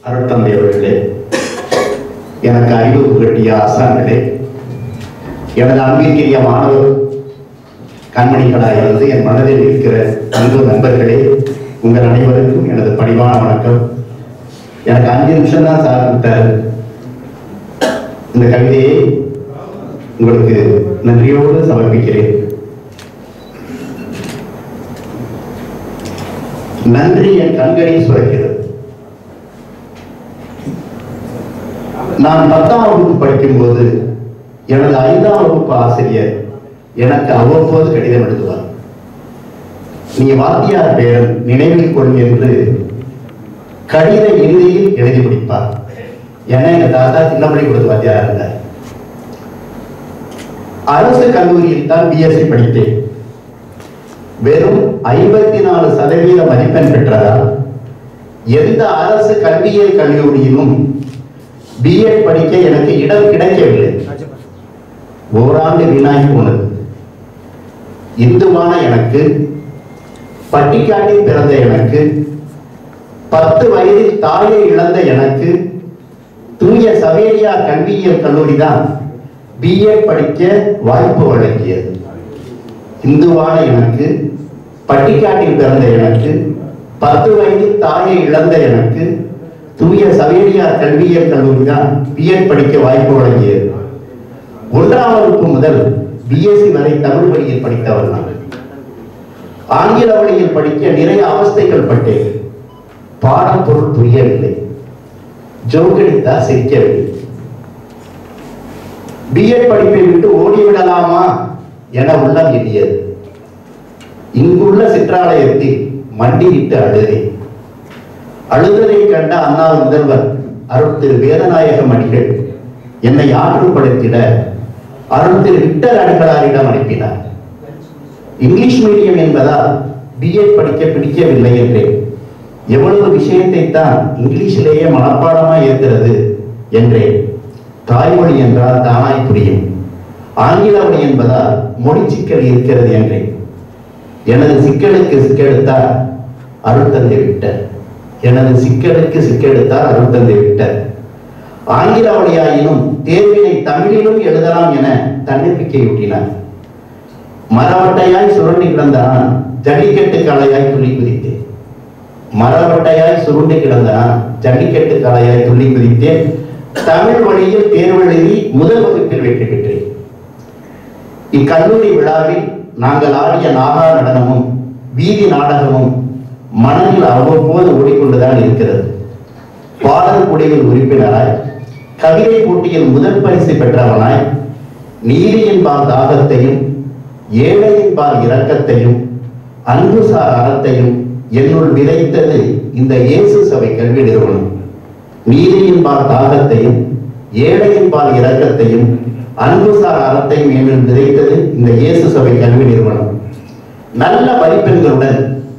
அருட்தந்தை அவர்களே எனக்கு அறிவு புகட்டிய ஆசான்களே எனது அன்பிற்கிரிய மாணவர் கண்மணிகளாக இருந்து என் மனதில் இருக்கிற அன்பு நண்பர்களே உங்கள் அனைவருக்கும் எனது பணிவான வணக்கம் எனக்கு அஞ்சு நிமிஷம் தான் சார் கொடுத்தாரு இந்த கவிதையை உங்களுக்கு நன்றியோடு சமர்ப்பிக்கிறேன் நன்றி என் கண்களில் சுரக்கிறது நான் பத்தாம் வகுப்பு படிக்கும்போது எனது ஐந்தாம் வகுப்பு ஆசிரியர் எனக்கு அவ்வப்போது கடிதம் எழுதுவார் நீ வாத்தியார் பேரன் நினைவில் கொள் என்று கடித இறுதியில் எழுதி முடிப்பார் ஏன்னா எங்க தாத்தா சின்ன பள்ளிக்கூடத்து வாத்தியாரா இருந்தார் அரசு கல்லூரியில் தான் பிஎஸ்சி படித்தேன் வெறும் ஐம்பத்தி நாலு சதவீத மதிப்பெண் பெற்றதால் எந்த அரசு கல்வியியல் கல்லூரியிலும் பிஎட் படிக்க எனக்கு இடம் கிடைக்கவில்லை ஓராண்டு வீணாகி போனது இந்துவான எனக்கு பட்டிக்காட்டில் பிறந்த எனக்கு பத்து வயதில் தாயை இழந்த எனக்கு தூய சவேரியா கல்வியியல் கல்லூரி தான் பிஎட் படிக்க வாய்ப்பு வழங்கியது இந்துவான எனக்கு பட்டிக்காட்டில் பிறந்த எனக்கு பத்து வயதில் தாயை இழந்த எனக்கு தூய சவேரியார் கல்வியியல் கல்லூரி தான் பிஎட் படிக்க வாய்ப்பு வழங்கியது ஒன்றாம் வகுப்பு முதல் பிஎஸ்சி வரை தமிழ் வழியில் படித்தவர் நான் ஆங்கில வழியில் படிக்க நிறைய அவஸ்தைகள் பட்டேன் பாடம் பொருள் புரியவில்லை ஜோக்கடித்தா சிரிக்கவில்லை பிஎட் படிப்பை விட்டு ஓடிவிடலாமா என உள்ளம் எண்ணியது இங்குள்ள சிற்றாலயத்தில் மண்டியிட்டு அழுதேன் அழுதலை கண்ட அன்னாள் முதல்வர் அருள் திரு வேதநாயக மணிகள் என்னை ஆற்றுப்படுத்திட அருள் திரு விக்டர் அடிகளாரிடம் அனுப்பினார் இங்கிலீஷ் மீடியம் என்பதால் பிஎட் படிக்க பிடிக்கவில்லை என்றேன் எவ்வளவு விஷயத்தை தான் இங்கிலீஷிலேயே மனப்பாடமா இருக்கிறது என்றேன் தாய்மொழி என்றால் தானாய் புரியும் ஆங்கில மொழி என்பதால் மொழி சிக்கல் இருக்கிறது என்றேன் எனது சிக்கலுக்கு சிக்கெடுத்தார் அருட்தந்தை விட்டார் எனது சிக்கலுக்கு சிக்கெடுத்தார் அருட்தந்தை விட்டார் ஆங்கில வழியாயினும் தேர்வினை தமிழிலும் எழுதலாம் என தன்னம்பிக்கையூட்டினார் மரவட்டையாய் சுருண்டி கிடந்த நான் ஜல்லிக்கட்டு காளையாய் துள்ளி குதித்தேன் மரவட்டையாய் சுருண்டி கிடந்த நான் ஜல்லிக்கட்டு காளையாய் துள்ளி குதித்தேன் தமிழ் வழியில் தேர்வு எழுதி முதல் வகுப்பில் வெற்றி பெற்றேன் இக்கல்லூரி விழாவில் நாங்கள் ஆடிய நாகா நடனமும் வீதி நாடகமும் மனதில் அவ்வப்போது ஓடிக்கொண்டுதான் இருக்கிறது பாடல் குடியில் உறுப்பினராய் கவிதை போட்டியில் முதல் பரிசு பெற்றவனாய் நீதியின்பால் தாகத்தையும் ஏழையின்பால் இரக்கத்தையும் அன்புசார் அறத்தையும் என்னுள் விதைத்தது இந்த இயேசு சபை கல்வி நிறுவனம் நீதியின்பால் தாகத்தையும் ஏழையின்பால் இரக்கத்தையும் அன்புசார் அறத்தையும் என்னுள் விதைத்தது இந்த இயேசு சபை கல்வி நிறுவனம் நல்ல மதிப்பெண்களுடன்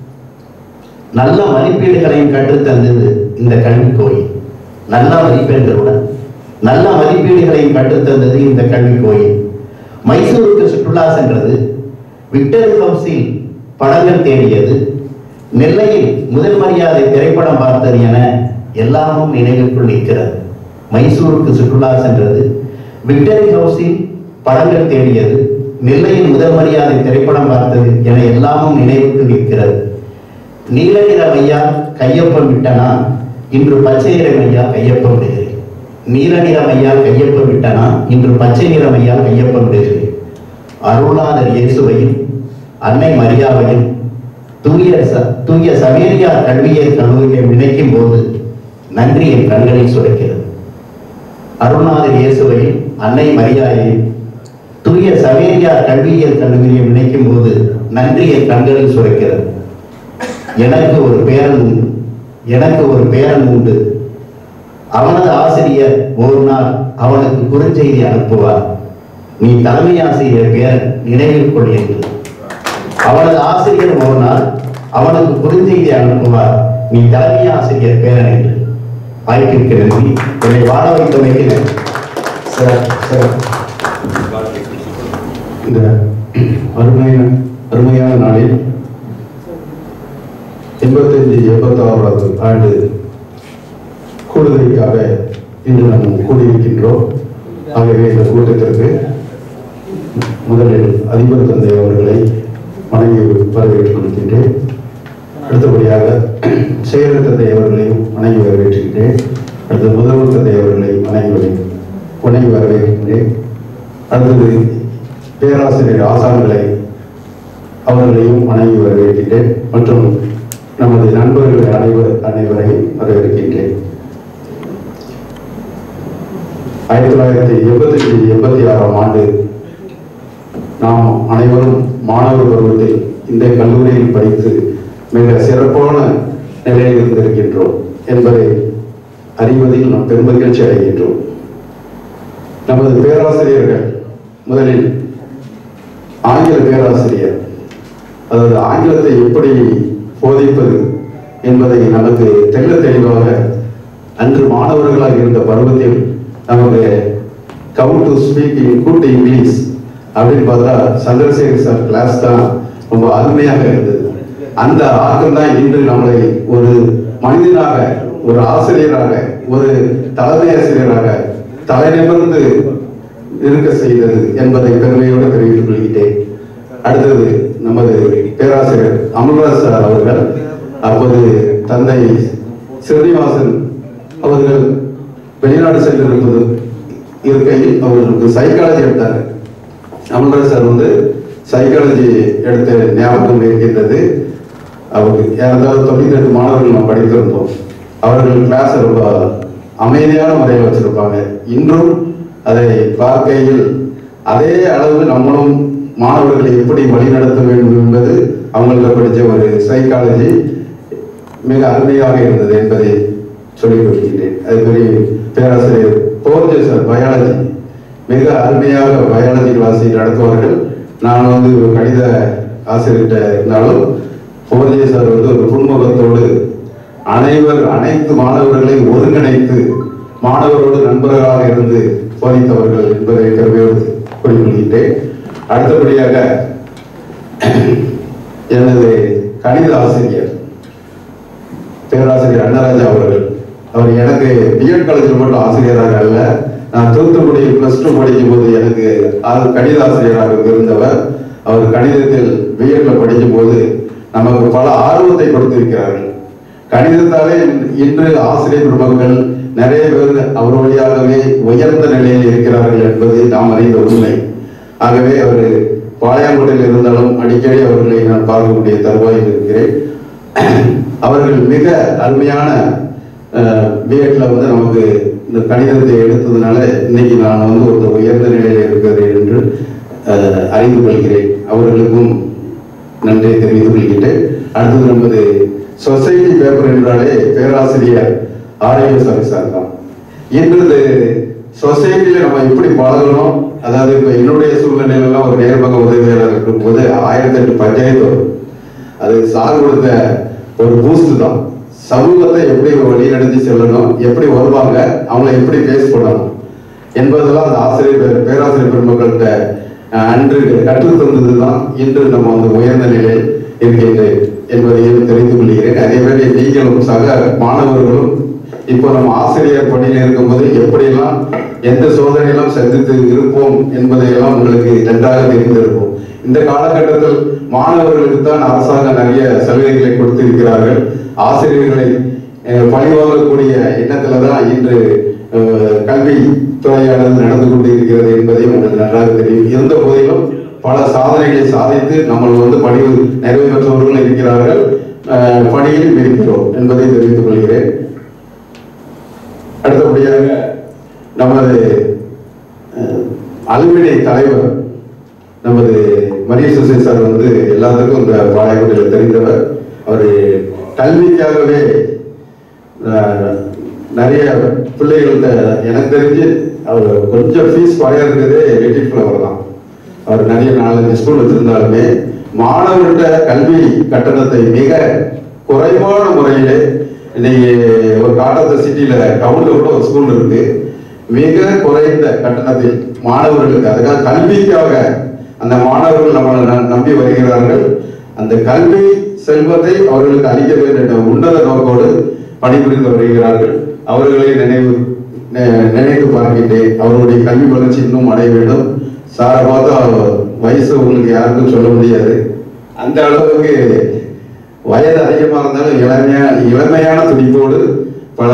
நல்ல மதிப்பீடுகளையும் கற்றுத்தந்தது இந்த கல்வி கோயில் நல்ல மதிப்பெண்களுடன் நல்ல மதிப்பீடுகளையும் கற்றுத்தந்தது இந்த கல்வி கோயில் மைசூருக்கு சுற்றுலா சென்றது விக்டர் ஹவுஸில் படங்கள் தேடியது நெல்லையில் முதல் மரியாதை திரைப்படம் பார்த்தது என எல்லாமும் நினைவுக்குள் நிற்கிறது மைசூருக்கு சுற்றுலா சென்றது விக்டரி ஹவுஸில் படங்கள் தேடியது நெல்லையில் முதல் மரியாதை திரைப்படம் பார்த்தது என எல்லாமும் நினைவுக்கு நிற்கிறது நீல நிற மையா கையொப்பம் விட்டனா இன்று பச்சை நிற மையா கையொப்பம் விடுகிறேன் நீல நிற மையா கையொப்பம் விட்டனா இன்று பச்சை நிற மையா கையொப்பம் விடுகிறேன் அருளாளர் இயேசுவையும் அன்னை மரியாவையும் தூய ச- தூய சவேரியா கல்வியியல் கல்லூரியை நினைக்கும் போது நன்றி என் கண்களில் சுரக்கிறது அருள்நாதர் இயேசுவையும் அன்னை மரியாதையும் தூய சவேரியா கல்வியியல் கல்லூரியை நினைக்கும் போது நன்றி என் கண்களில் சுரக்கிறது எனக்கு ஒரு பேரன் உண்டு எனக்கு ஒரு பேரன் உண்டு அவனது ஆசிரியர் ஒரு நாள் அவனுக்கு குறுஞ்செய்தி அனுப்புவார் நீ தலைமை ஆசிரியர் பேரன் நினைவில் கொள் என்று அவனது ஆசிரியர் ஒரு நாள் அவனுக்கு குறுஞ்செய்தி அனுப்புவார் நீ தலைமை ஆசிரியர் பேரன் என்று வாய்ப்பிற்கு நன்றி என்னை வாழ வைத்தமைக்கு நன்றி சிறப்பு, சிறப்பு. இந்த அருமையான அருமையான நாளில் எண்பத்தைந்து எண்பத்தாறாவது ஆண்டு கூடுதலுக்காக இன்று நாம் கூடியிருக்கின்றோம் ஆகவே இந்த கூட்டத்திற்கு முதலில் அதிபர் தந்தை அவர்களை வணங்கி வரவேற்றுக் கொள்கின்றேன் அடுத்தபடியாக செயலர் தந்தை அவர்களையும் வணங்கி வரவேற்றுகின்றேன் அடுத்து முதல்வர் தந்தை அவர்களை வணங்கி வரை- வணங்கி வரவேற்கின்றேன் அடுத்தது பேராசிரியர் ஆசான்களை அவர்களையும் வணங்கி வரவேற்கின்றேன் மற்றும் நமது நண்பர்கள் அனைவர் அனைவரையும் வரவேற்கின்றேன் ஆயிரத்தி தொள்ளாயிரத்தி எண்பத்தி எண்பத்தி ஆறாம் ஆண்டு நாம் அனைவரும் மாணவர் பருவத்தில் இந்த கல்லூரியில் படித்து மிக சிறப்பான நிலையில் இருந்திருக்கின்றோம் என்பதை அறிவதில் நாம் பெருமகிழ்ச்சி அடைகின்றோம் நமது பேராசிரியர்கள் முதலில் ஆங்கில பேராசிரியர் அதாவது ஆங்கிலத்தை எப்படி போதிப்பது என்பதை நமக்கு தெள்ள தெளிவாக அன்று மாணவர்களாக இருந்த பருவத்தில் நமக்கு come to speak in good English அப்படின்னு பார்த்தா சந்திரசேகர் சார் கிளாஸ் தான் ரொம்ப அருமையாக இருந்தது அந்த ஆக்கம் தான் இன்று நம்மளை ஒரு மனிதனாக ஒரு ஆசிரியராக ஒரு தலைமை ஆசிரியராக தலைநிமிர்ந்து இருக்க செய்தது என்பதை பெருமையோடு தெரிவித்துக் கொள்கிறேன் அடுத்தது நமது பேராசிரியர் அமல்ராஜ் சார் அவர்கள் அப்போது தந்தை ஸ்ரீனிவாசன் அவர்கள் வெளிநாடு சென்றிருப்பது இருக்கையில் அவர்களுக்கு சைக்காலஜி எடுத்தாங்க அமல்ராஜ் சார் வந்து சைக்காலஜி எடுத்த ஞாபகம் இருக்கின்றது அவருக்கு ஏறத்தாழ தொண்ணூத்தி எட்டு மாணவர்கள் நாம் படித்திருந்தோம் அவர்கள் கிளாஸ் ரொம்ப அமைதியான முறையில் வச்சிருப்பாங்க இன்றும் அதை பார்க்கையில் அதே அளவு நம்மளும் மாணவர்களை எப்படி வழிநடத்த வேண்டும் என்பது அவங்களுக்கு படித்த ஒரு சைக்காலஜி மிக அருமையாக இருந்தது என்பதை சொல்லிக் கொள்கின்றேன் அதே மாதிரி பேராசிரியர் போர்ஜே சார் பயாலஜி மிக அருமையாக பயாலஜி கிளாஸை நடத்துவார்கள் நான் வந்து ஒரு கணித ஆசிரியர்கிட்ட இருந்தாலும் போர்ஜே சார் வந்து ஒரு புன்முகத்தோடு அனைவர் அனைத்து மாணவர்களையும் ஒருங்கிணைத்து மாணவரோடு நண்பர்களாக இருந்து போதித்தவர்கள் என்பதை பெருமையோடு கூறிக்கொள்கின்றேன் அடுத்தபடியாக எனது கணித ஆசிரியர் பேராசிரியர் அன்னராஜா அவர்கள் அவர் எனக்கு பிஎட் காலேஜில் மட்டும் ஆசிரியராக அல்ல நான் தூத்துக்குடி பிளஸ் டூ படிக்கும் போது எனக்கு ஆ- கணித ஆசிரியராக இருந்தவர் அவர் கணிதத்தில் பிஎட்ல படிக்கும் போது நமக்கு பல ஆர்வத்தை கொடுத்திருக்கிறார்கள் கணிதத்தாலே இன்று ஆசிரியர் பெருமக்கள் நிறைய பேர் அவர் வழியாகவே உயர்ந்த நிலையில் இருக்கிறார்கள் என்பது நாம் அறிந்த உண்மை ஆகவே அவர் பாளையங்கோட்டையில் இருந்தாலும் அடிக்கடி அவர்களை நான் பார்க்கக்கூடிய தருவாயில் இருக்கிறேன் அவர்கள் மிக அருமையான பிஎட்ல வந்து நமக்கு இந்த கணிதத்தை எடுத்ததுனால இன்னைக்கு நான் வந்து ஒரு உயர்ந்த நிலையில் இருக்கிறேன் என்று அஹ், அறிந்து கொள்கிறேன் அவர்களுக்கும் நன்றி தெரிவித்துக் கொள்கின்றேன் அடுத்தது நமது சொசைட்டி பேப்பர் என்றாலே பேராசிரியர் ஆரோக்கிய சார் தான் இன்று சொசைட்டில நம்ம எப்படி பழகணும் அதாவது இப்ப என்னுடைய சூழ்நிலையில எல்லாம் ஒரு நேர்முக உதவியாளர் இருக்கும் போது ஆயிரத்தி எட்டு பஞ்சாயத்து வரும் அது சார் கொடுத்த ஒரு பூஸ்ட் தான் சமூகத்தை எப்படி வழி நடத்தி செல்லணும் எப்படி வருவாங்க அவங்கள எப்படி பேஸ் பண்ணணும் என்பதெல்லாம் அந்த ஆசிரியர் பெரு- பேராசிரியர் பெருமக்கள்கிட்ட அஹ், அன்று கற்றுத் தந்தது தான் இன்று நம்ம அந்த உயர்ந்த நிலையில் இருக்கின்றேன் என்பதையும் தெரிந்து கொள்கிறேன் அதே மாதிரி நீங்களும் சக மாணவர்களும் இப்போ நம்ம ஆசிரியர் பணியில் இருக்கும்போது எப்படியெல்லாம் எந்த சோதனையெல்லாம் சந்தித்து இருப்போம் என்பதையெல்லாம் உங்களுக்கு நன்றாக தெரிந்திருக்கும் இந்த காலகட்டத்தில் மாணவர்களுக்கு தான் அரசாங்கம் நிறைய சலுகைகளை கொடுத்திருக்கிறார்கள் ஆசிரியர்களை அஹ், பழிவாங்கக்கூடிய எண்ணத்துல தான் இன்று அஹ், கல்வி துறையானது நடந்து கொண்டிருக்கிறது என்பதையும் உங்களுக்கு நன்றாக தெரியும் இருந்த போதிலும் பல சாதனைகளை சாதித்து நம்ம வந்து பணி நிறைவு பெற்றவர்கள் இருக்கிறார்கள் அஹ், பணியில் இருக்கிறோம் என்பதை தெரிவித்துக் கொள்கிறேன் அடுத்தபடியாக நமது அஹ், அலுமினை தலைவர் நமது மரிய சுசை சார் வந்து எல்லாத்துக்கும் இந்த பாளையக்கோட்டையில் தெரிந்தவர் அவர் கல்விக்காகவே அஹ், நிறைய பிள்ளைகள்கிட்ட எனக்கு தெரிஞ்சு அவர் கொஞ்சம் ஃபீஸ் குறையா இருக்கிறதே வெற்றி ஃப்ளவர் தான் அவர் நிறைய நாலஞ்சு ஸ்கூல் வச்சிருந்தாலுமே மாணவர்கிட்ட கல்வி கட்டணத்தை மிக குறைவான முறையிலே இன்னைக்கு ஒரு காட்டத்த சிட்டியில டவுன்ல கூட ஒரு ஸ்கூல் இருக்கு மிக குறைந்த கட்டணத்தில் மாணவர்களுக்கு அதுக்காக கல்விக்காக அந்த மாணவர்கள் நம்மளை ந- நம்பி வருகிறார்கள் அந்த கல்வி செல்வத்தை அவர்களுக்கு அளிக்க வேண்டும் என்ற உன்னத நோக்கோடு பணிபுரிந்து வருகிறார்கள் அவர்களை நினைவு நி- நினைத்து பார்க்கின்றேன் அவர்களுடைய கல்வி வளர்ச்சி இன்னும் அடைய வேண்டும் சாரை பார்த்தா வயசு உங்களுக்கு யாருக்கும் சொல்ல முடியாது அந்த அளவுக்கு வயது அதிகமாக இருந்தாலும் இளமையா இளமையான துடிப்போடு பல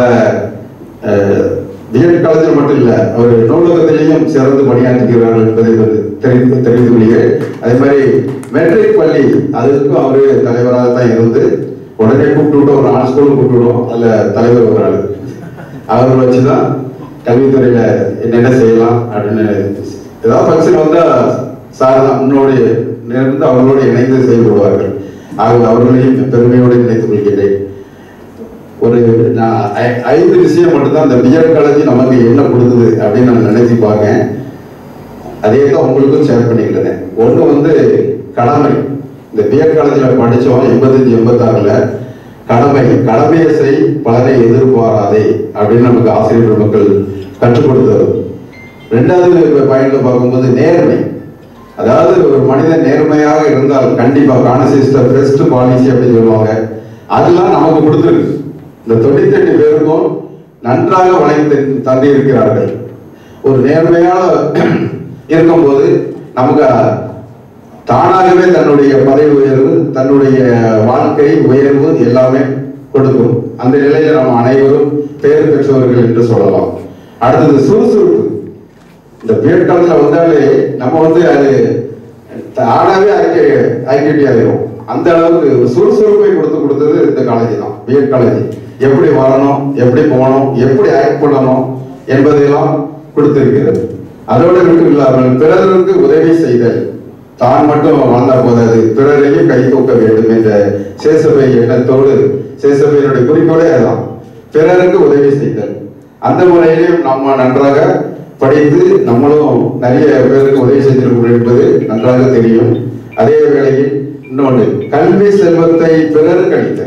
பிஎட் காலேஜில் மட்டும் இல்லை அவர் நூலகத்திலேயும் சிறந்து பணியாற்றுகிறார்கள் என்பதை வந்து தெரிந்து தெரிந்து கொள்கிறேன் அதே மாதிரி மெட்ரிக் பள்ளி அதுக்கும் அவரு தலைவராக தான் இருந்து உடனே கூப்பிட்டு விட்டு ஒரு நாலு ஸ்கூல் கூப்பிட்டு விடுவோம் அதில் தலைவர் ஒரு ஆளு அவரை வச்சு தான் கல்வித்துறையில என்னென்ன செய்யலாம் அப்படின்னு ஏதாவது ஃபங்க்ஷன் வந்தா சார் தான் முன்னோடு நேர்ந்து அவர்களோடு இணைந்து செயல்படுவார்கள் ஆக அவர்களையும் பெருமையோடு நினைத்துக் கொள்கிறேன் ஒரு நான் ஐ- ஐந்து விஷயம் மட்டும்தான் இந்த பிஎட் காலேஜ் நமக்கு என்ன கொடுத்தது அப்படின்னு நான் நினைச்சு பார்க்கேன் அதே தான் உங்களுக்கும் ஷேர் பண்ணிக்கிறேன் ஒன்று வந்து கடமை இந்த பிஎட் காலேஜில் படித்தோம் எண்பத்தஞ்சு எண்பத்தாறுல கடமை கடமையை செய் பலரை எதிர்பாராதே அப்படின்னு நமக்கு ஆசிரியர் மக்கள் கற்றுக் கொடுத்தது ரெண்டாவது பாயிண்ட்ல பார்க்கும்போது நேர்மை அதாவது ஒரு மனிதன் நேர்மையாக இருந்தால் கண்டிப்பா கான்சிஸ்டர் பெஸ்ட் பாலிசி அப்படின்னு சொல்லுவாங்க அதெல்லாம் நமக்கு கொடுத்துருக்கு இந்த தொண்ணூத்தெட்டு பேருக்கும் நன்றாக வளைந்து தந்தி இருக்கிறார்கள் ஒரு நேர்மையாக இருக்கும்போது நமக்கு தானாகவே தன்னுடைய பதவி உயர்வு தன்னுடைய வாழ்க்கை உயர்வு எல்லாமே கொடுக்கும் அந்த நிலையில நம்ம அனைவரும் பேர் பெற்றவர்கள் என்று சொல்லலாம் அடுத்தது சுறுசுறுப்பு இந்த பிஎட் காலத்துல வந்தாலே நம்ம வந்து அது தானாவே ஐக்கிய ஐக்கியட்டி ஆயிரும் அந்த அளவுக்கு ஒரு சுறுசுறுப்பை கொடுத்து கொடுத்தது இந்த காலேஜ் தான் பிஎட் காலேஜ் எப்படி வரணும் எப்படி போகணும் எப்படி ஆக்ட் பண்ணணும் என்பதையெல்லாம் கொடுத்திருக்கிறது அதோடு மட்டும் இல்லாமல் பிறருக்கு உதவி செய்தல் தான் மட்டும் வாழ்ந்தா போதாது பிறரையும் கை தூக்க வேண்டும் என்ற சேசபை எண்ணத்தோடு சேசபையினுடைய குறிக்கோளே அதான் பிறருக்கு உதவி செய்தல் அந்த முறையிலும் நம்ம நன்றாக படித்து நம்மளும் நிறைய பேருக்கு உதவி செஞ்சிருக்கிறோம் என்பது நன்றாக தெரியும் அதே வேளையில் இன்னொன்று கல்வி செல்வத்தை பிறருக்கு அளித்தல்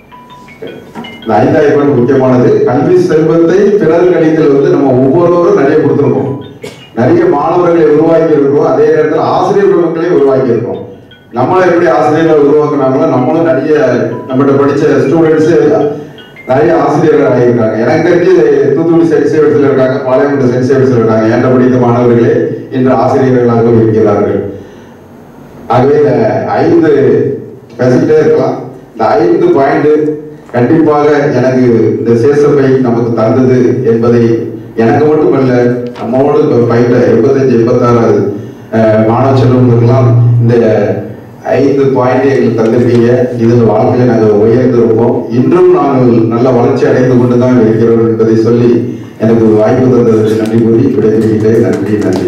இந்த ஐந்தாயிரம் ரூபாய் முக்கியமானது கல்வி செல்வத்தை பிறருக்கு அளித்தல் வந்து நம்ம ஒவ்வொருவரும் நிறைய கொடுத்துருக்கோம் நிறைய மாணவர்களை உருவாக்கி இருக்கோம் அதே நேரத்தில் ஆசிரியர் பெருமக்களை உருவாக்கி இருக்கோம் நம்மளை எப்படி ஆசிரியர்களை உருவாக்குனாங்களோ நம்மளும் நிறைய நம்மகிட்ட படிச்ச ஸ்டூடெண்ட்ஸ் நிறைய ஆசிரியர்கள் ஆகியிருக்காங்க எனக்கு தெரிஞ்சு தூத்துக்குடி சென்ட் சேவர்ஸில் இருக்காங்க பாளையங்குடி சென்ட் சேவர்ஸில் இருக்காங்க ஏன்ட படித்த மாணவர்களே இன்று ஆசிரியர்களாக இருக்கிறார்கள் ஆகவே இந்த ஐந்து பேசிக்கிட்டே இருக்கலாம் இந்த ஐந்து பாயிண்ட் கண்டிப்பாக எனக்கு இந்த சேசப்பை நமக்கு தந்தது என்பதை எனக்கு மட்டுமல்ல நம்மோடு இப்போ பயில எண்பத்தஞ்சு எண்பத்தாறு அஹ், மாணவ செல்வங்களுக்கெல்லாம் இந்த ஐந்து பாயிண்ட் எங்களுக்கு தந்திருக்கீங்க இதில் வாழ்க்கையில நாங்கள் உயர்ந்திருப்போம் இன்றும் நாங்கள் நல்ல வளர்ச்சி அடைந்து கொண்டு தான் இருக்கிறோம் என்பதை சொல்லி எனக்கு வாய்ப்பு தந்ததற்கு நன்றி கூறி விடைபெறுகிறேன் நன்றி நன்றி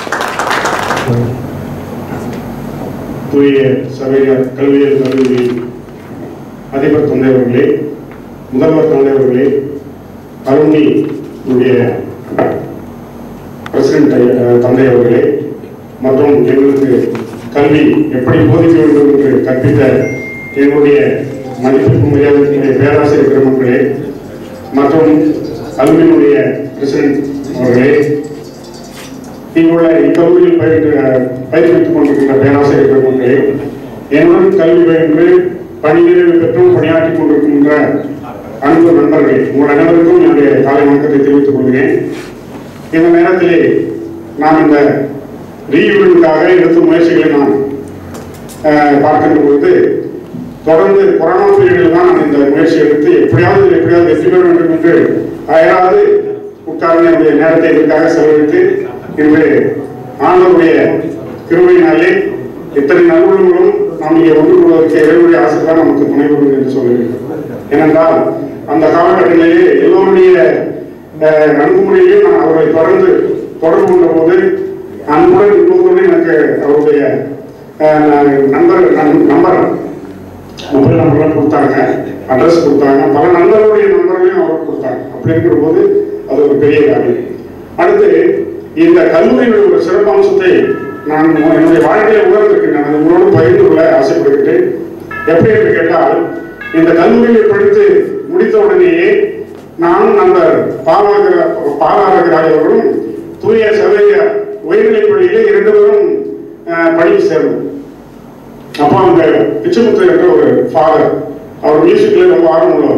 தூய சபையார் கல்வியியல் கல்லூரி அதிபர் தந்தை அவர்களே முதல்வர் தந்தை அவர்களே அருணி உடைய பிரசிடென்ட் ஐயா- தந்தை அவர்களே மற்றும் எங்களுக்கு கல்வி எப்படி போதிக்க வேண்டும் என்று கற்பித்த எங்களுடைய மதிப்பிற்கும் மரியாதைக்குரிய பேராசிரியர் பெருமக்களே மற்றும் கல்வியினுடைய பிரசிடென்ட் அவர்களே இங்குள்ள இக்கல்லூரியில் பயின்று பயிற்றுவித்துக் கொண்டிருக்கின்ற பேராசிரியர் பெருமக்களே என்னுடன் கல்வி பயின்று பணி நிறைவு பெற்றும் பணியாற்றிக் கொண்டிருக்கின்ற அன்பு நண்பர்களே உங்கள் அனைவருக்கும் என்னுடைய காலை வணக்கத்தை தெரிவித்துக் கொள்கிறேன் இந்த நேரத்திலே நான் இந்த ரீயூனியனுக்காக எடுத்த முயற்சிகளை நான் அஹ், பார்க்கின்ற பொழுது தொடர்ந்து கொரோனா பீரியடில் தான் நான் இந்த முயற்சி எடுத்து எப்படியாவது இதில் எப்படியாவது வெற்றி பெற வேண்டும் என்று அயராது உட்கார்ந்து என்னுடைய நேரத்தை இதற்காக செலவழித்து இன்று ஆண்டவருடைய கிருபையினாலே இத்தனை நல்வுள்ளங்களும் நாம் இங்கே ஒன்று கூடுவதற்கு இறைவனுடைய ஆசை தான் நமக்கு துணை புரியும் என்று சொல்லுகிறேன் ஏனென்றால் அந்த காலகட்டங்களிலே எல்லோருடைய அஹ், நன்முறையிலும் நான் அவரை தொடர்ந்து தொடர்பு கொண்ட போது அன்புடன் இப்போதுடன் எனக்கு அவருடைய அஹ், நண்பர் நண்- நம்பர் மொபைல் நம்பர்லாம் கொடுத்தாங்க அட்ரஸ் கொடுத்தாங்க பல நண்பர்களுடைய நம்பர்களையும் அவருக்கு கொடுத்தாங்க அப்படி இருக்கிற போது அது ஒரு பெரிய காரியம் அடுத்து இந்த கல்லூரியுடைய ஒரு சிறப்பம்சத்தை நான் என்னுடைய வாழ்க்கையை உணர்ந்திருக்கிறேன் அதை உங்களோடு பகிர்ந்து கொள்ள ஆசைப்படுகிறேன் எப்படி என்று கேட்டால் இந்த கல்லூரியில் படித்து முடித்த உடனேயே நானும் நண்பர் பாலாகர பாலாகராய் அவர்களும் தூய சபைய உயர்நிலைப் பள்ளியிலே இரண்டு பேரும் அஹ், பணிக்கு சேர்ந்தோம் அப்போ அந்த பிச்சைமுத்து என்ற ஒரு ஃபாதர் அவர் மியூசிக்ல ரொம்ப ஆர்வம் உள்ளவர்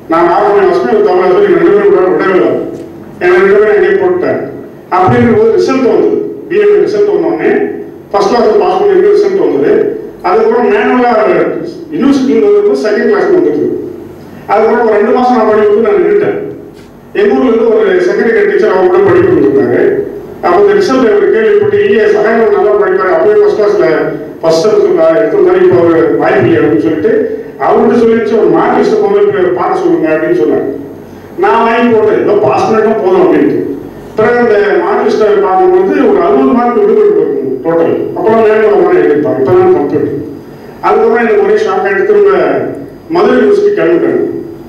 நான் ஆறு மணி வருஷமே தவறா சொல்லி ரெண்டு பேரும் கூட விடவே இல்லை என்னை ரெண்டு பேரும் எங்கேயும் போட்டுட்டேன் அப்படிங்கிற போது ரிசல்ட் வந்தது பிஎட் ரிசல்ட் வந்தோடனே ஃபர்ஸ்ட் கிளாஸ் பாஸ் பண்ணிட்டு ரிசல்ட் வந்தது அதுக்கப்புறம் மேனுவலாக யூனிவர்சிட்டியில் வந்து செகண்ட் கிளாஸ் வந்துட்டு அதுக்கப்புறம் ஒரு ரெண்டு மாசம் நான் படிக்கிறது நான் நின்றுட்டேன் எங்க ஊர்ல இருந்து ஒரு செகண்டரி டீச்சர் அவங்க கூட படிக்க இருந்தாங்க அப்போ இந்த ரிசல்ட் அவர் கேள்விப்பட்டு இல்லையே சகாயம் நல்லா படிப்பாரு அப்பவே ஃபர்ஸ்ட் கிளாஸ்ல ஃபர்ஸ்ட் எடுத்து இப்போ ஒரு வாய்ப்பு இல்லை அப்படின்னு சொல்லிட்டு அவர்கிட்ட சொல்லிடுச்சு ஒரு மார்க் லிஸ்ட் போது பார்க்க சொல்லுங்க அப்படின்னு சொன்னாங்க நான் வாங்கி போட்டேன் ஏதோ பாஸ் பண்ணிட்டோம் போதும் அப்படின்ட்டு பிறகு அந்த மார்க் லிஸ்ட்டை பார்க்கும்போது ஒரு அறுபது மார்க் விடுபட்டு இருக்கும் டோட்டல் அப்போலாம் நேரில் ஒரு மாதிரி எழுதிப்பாங்க இப்போ தான் கம்ப்யூட்டர் அதுக்கப்புறம் எனக்கு ஒரே ஷாக் ஆகிட்டு திரும்ப மதுரை யூனிவர்சிட்டி கிளம்பிட்டாங்க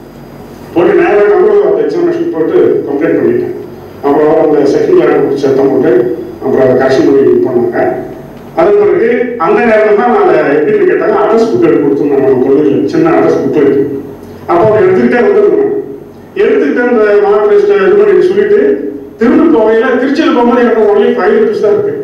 போட்டு நேராக கம்ப்யூட்டர் அந்த எக்ஸாமினேஷன் போட்டு கம்ப்ளைண்ட் பண்ணிட்டேன் அப்புறம் அந்த செகண்ட் லேண்ட் சத்தம் போட்டு அப்புறம் அதை கரெக்ஷன் பண்ணி இது பண்ணாங்க அதன் பிறகு அந்த நேரத்தில் தான் நான் எப்படின்னு கேட்டாங்க அட்ரஸ் புக் எடுத்து கொடுத்துருந்தாங்க நம்ம கொள்ளையில் சின்ன அட்ரஸ் புக் இருக்கு அப்போ அதை எடுத்துக்கிட்டே வந்துருந்தேன் எடுத்துக்கிட்டு அந்த மார்க் லிஸ்ட் இது பண்ணி சொல்லிட்டு திரும்ப போகையில திருச்சியில் போகும்போது எனக்கு ஒன்லி ஃபைவ் ருபீஸ் தான் இருக்கு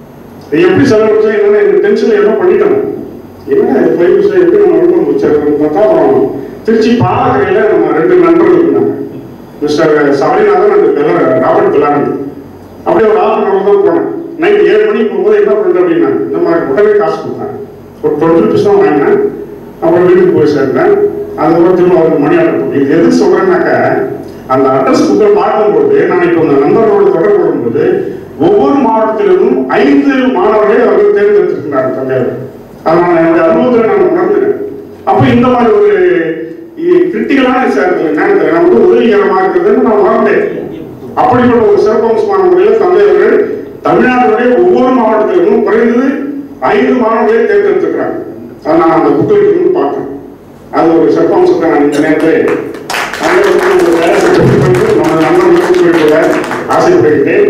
இது எப்படி செலவழிச்சா என்னன்னா எனக்கு டென்ஷன் ஏதோ பண்ணிட்டேன் என்ன இது ஃபைவ் ருபீஸ் எப்படி நம்ம விழுப்புரம் வச்சிருக்கோம் பார்த்தா அப்புறம் திருச்சி பாலக்கரையில் நம்ம ரெண்டு நண்பர்கள் இருந்தாங்க மிஸ்டர் சபரிநாதன் அந்த பெல்லர் ராபர்ட் பெல்லாரன் அப்படியே ஒரு ஆஃப் அன் தான் போனேன் நைட் ஏழு மணிக்கு போகும்போது என்ன பண்ணுறேன் அப்படின்னா இந்த மாதிரி உடனே காசு கொடுத்தாங்க ஒரு டுவெண்ட்டி ருபீஸ் தான் வாங்கினேன் அப்புறம் வீட்டுக்கு போய் சேர்ந்தேன் அதுக்கப்புறம் திரும்ப அவருக்கு மணி ஆர்டர் போட்டு இது எதுக்கு சொல்றேன்னாக்கா அந்த அட்ரஸ் புக்கை பார்க்கும்போது நான் இப்போ அந்த நண்பர்களோட தொடர்பு கொள்ளும்போது ஒவ்வொரு மாவட்டத்திலிருந்தும் ஐந்து மாணவர்களை அவர்கள் தேர்ந்தெடுத்திருக்கிறார் தந்தையார் அதனால என்னுடைய அனுபவத்தில் நான் உணர்ந்தேன் அப்போ இந்த மாதிரி ஒரு கிரிட்டிக்கலான நேரத்தில் நமக்கு உதவிகரமாக இருக்கிறதுன்னு நான் உணர்ந்தேன் அப்படிப்பட்ட ஒரு சிறப்பம்சமான முறையில் தந்தையவர்கள் தமிழ்நாட்டுடைய ஒவ்வொரு மாவட்டத்திலும் குறைந்தது ஐந்து மாணவர்களை தேர்ந்தெடுத்திருக்கிறாங்க அதை நான் அந்த புக்கில் இருந்து பார்த்தேன் அது ஒரு சிறப்பம்சத்தை நான் இந்த நேரத்தில் அனைவருக்கும் ஒரு வேலை செய்து நமது நண்பர்களுக்கும் சொல்லிக்கொள்ள ஆசைப்படுகிறேன்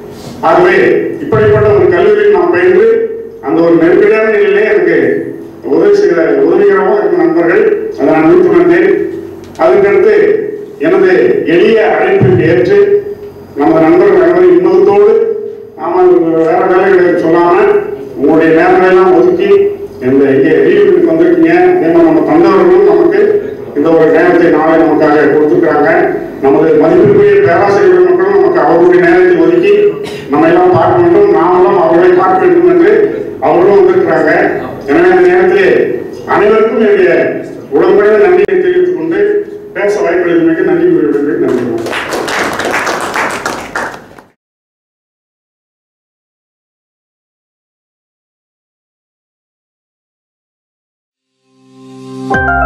ஆகவே இப்படிப்பட்ட ஒரு கல்லூரியில் நாம் பயின்று அந்த ஒரு நெருக்கடியான நிலையிலே எனக்கு உதவி செய்த உதவிகரமாக இருக்கும் நண்பர்கள் அதை நான் விழித்துணர்ந்தேன் அதற்கடுத்து எனது எளிய அழைப்பிற்கு ஏற்று நமது நண்பர்கள் அனைவரும் இன்னொருத்தோடு நாம வேற வேலைகளை சொல்லாம உங்களுடைய நேரங்களை எல்லாம் ஒதுக்கி இந்த இங்கே ரீயூனியனுக்கு வந்திருக்கீங்க அதே மாதிரி நம்ம தந்தவர்களும் நமக்கு இந்த ஒரு நேரத்தை நாளை நமக்காக கொடுத்துருக்காங்க நமது மதிப்பிற்குரிய பேராசிரியர் மக்களும் நமக்கு அவர்களுடைய நேரத்தை ஒதுக்கி நம்ம எல்லாம் பார்க்க வேண்டும் நாமளும் அவர்களை பார்க்க வேண்டும் என்று அவர்களும் வந்திருக்கிறாங்க எனவே இந்த நேரத்திலே அனைவருக்கும் என்னுடைய உடம்புடைய நன்றியை தெரிவித்துக் கொண்டு பேச வாய்ப்பு நன்றி கூறுகிறேன் நன்றி வணக்கம். thank you